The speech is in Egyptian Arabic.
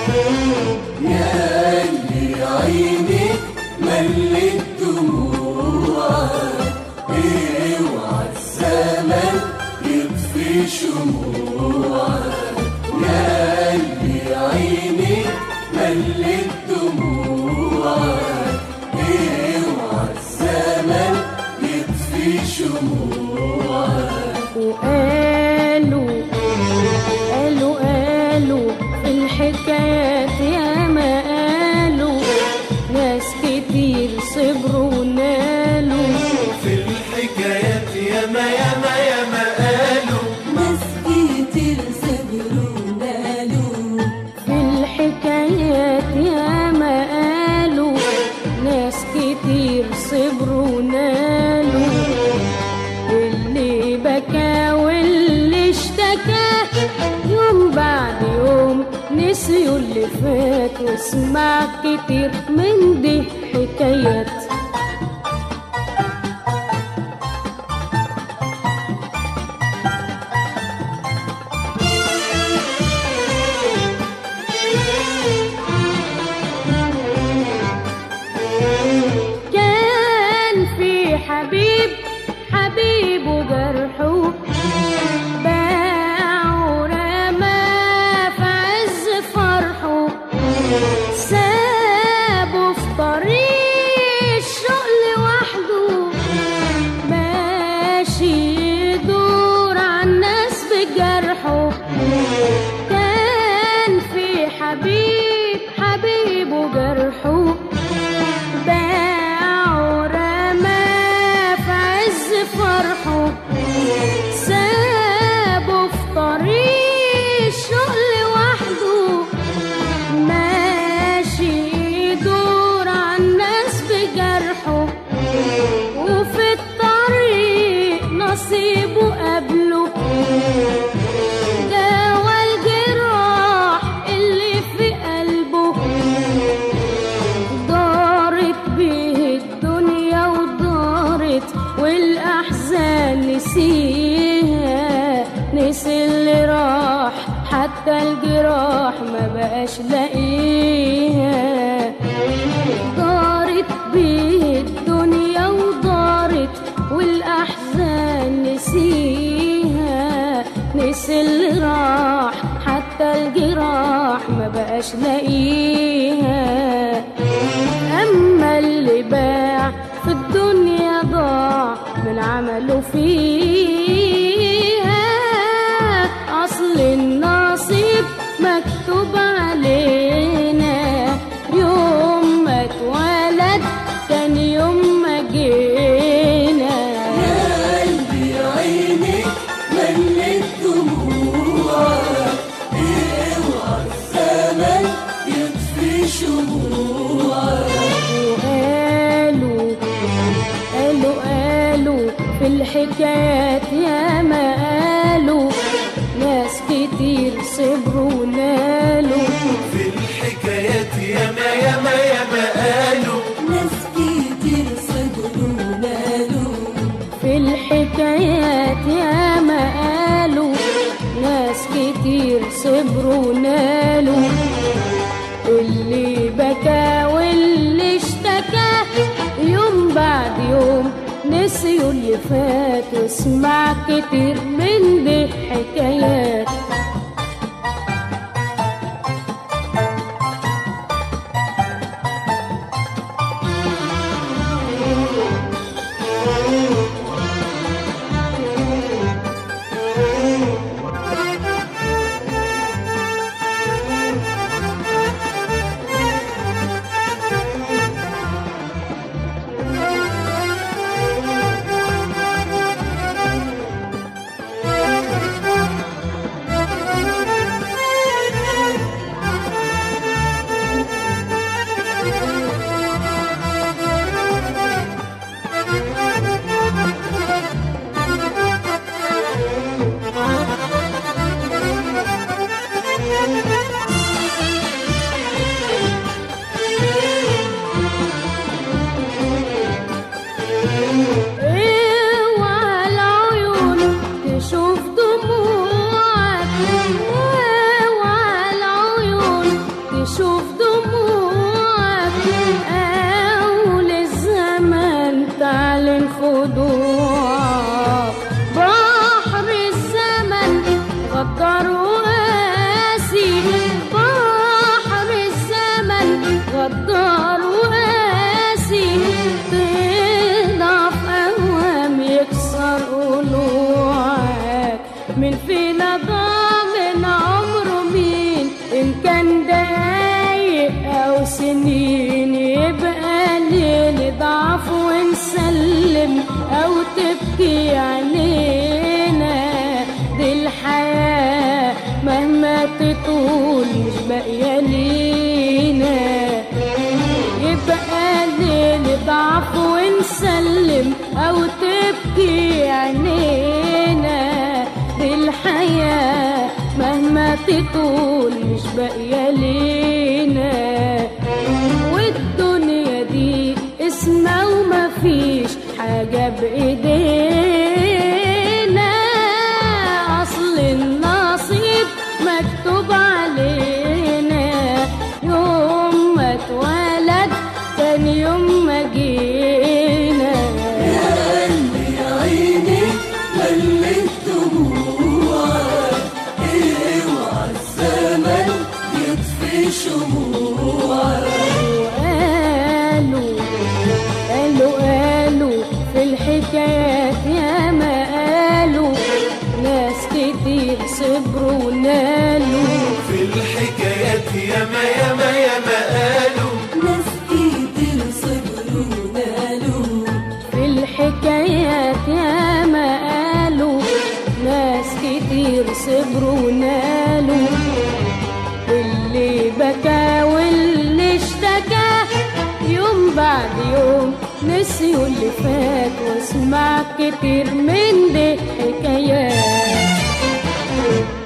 يا اللي عينك ملت دموعك اوعى الزمن يطفي شموعك يا اللي عينك ملت دموعك اوعى الزمن يطفي شموعك وقالوا قالوا قالوا في الحكايات يا ما قالوا ناس كتير صبروا ونالوا في الحكايات ياما ياما ياما قالوا ناس كتير صبروا نالوا في الحكايات يا ما قالوا ناس كتير صبروا ونالوا اللي بكى واللي اشتكى يوم بعد يوم نسيوا اللي فات واسمع كتير من دي حكايات كان في حبيب حبيب وجرحه باع ورمى في عز فرحه سابه في طريق الشوق لوحده ماشي يدور على الناس بجرحه كان في حبيب حبيب وجرحه باع ورمى في عز فرحه سابه في طريق الشوق لوحده ماشي يدور على الناس بجرحه وفي الطريق نصيبه قبله داوى الجراح اللي في قلبه دارت به الدنيا ودارت والأحزان نسيها نسي اللي راح حتى الجراح ما بقاش لاقيها دارت به الدنيا ودارت والأحزان نسيها نسي اللي راح حتى الجراح ما بقاش لاقيها أما اللي باع في الدنيا ضاع من عمله فيها أصل النصيب مكتوب علينا يوم ما اتولد تاني يوم ما جينا يا قلبي عينك ملت دموعك اوعى الزمن يطفي شموعك وقالوا قالوا قالوا في الحكايات يا ما قالوا ناس كتير صبروا ونالوا في الحكايات ياما ياما ياما قالوا ناس كتير صبروا نالوا في الحكايات يا ما قالوا ناس كتير صبروا ونالوا اللي بكى واللي اشتكى يوم بعد يوم نسيوا اللي فات واسمع كتير من دي حكايات اشوف دموعك اول الزمن تعلن خضوعك بحر الزمن غدر وقاسي بحر الزمن غدر وقاسي تضعف اوام يكسر قلوعك من فينا ضامن عمره مين ان كان دقايق او سنين يبقى ليل ضعف ونسلم او تبكي علينا دي الحياة مهما تطول مش باقية لينا يبقى ليل ضعف ونسلم او تبكي عينينا دي الحياة مهما تطول مش باقية لينا والدنيا دي اسمها وما فيش حاجة بإيدينا أصل النصيب مكتوب علينا يوم ما اتولد تاني يوم ما جينا قلبي يا عيني ملت دموعك اوعى الزمن يطفي شموعك وقالوا قالوا قالوا في الحكايات يا ما قالوا ناس كتير صبروا ونالوا في الحكايات ياما ياما ياما قالوا ناس كتير صبروا نالوا في الحكايات يا ما قالوا ناس كتير صبروا ونالوا اللي بكى واللي اشتكى يوم بعد يوم نسيوا اللي فات واسمع كتير من دي حكايات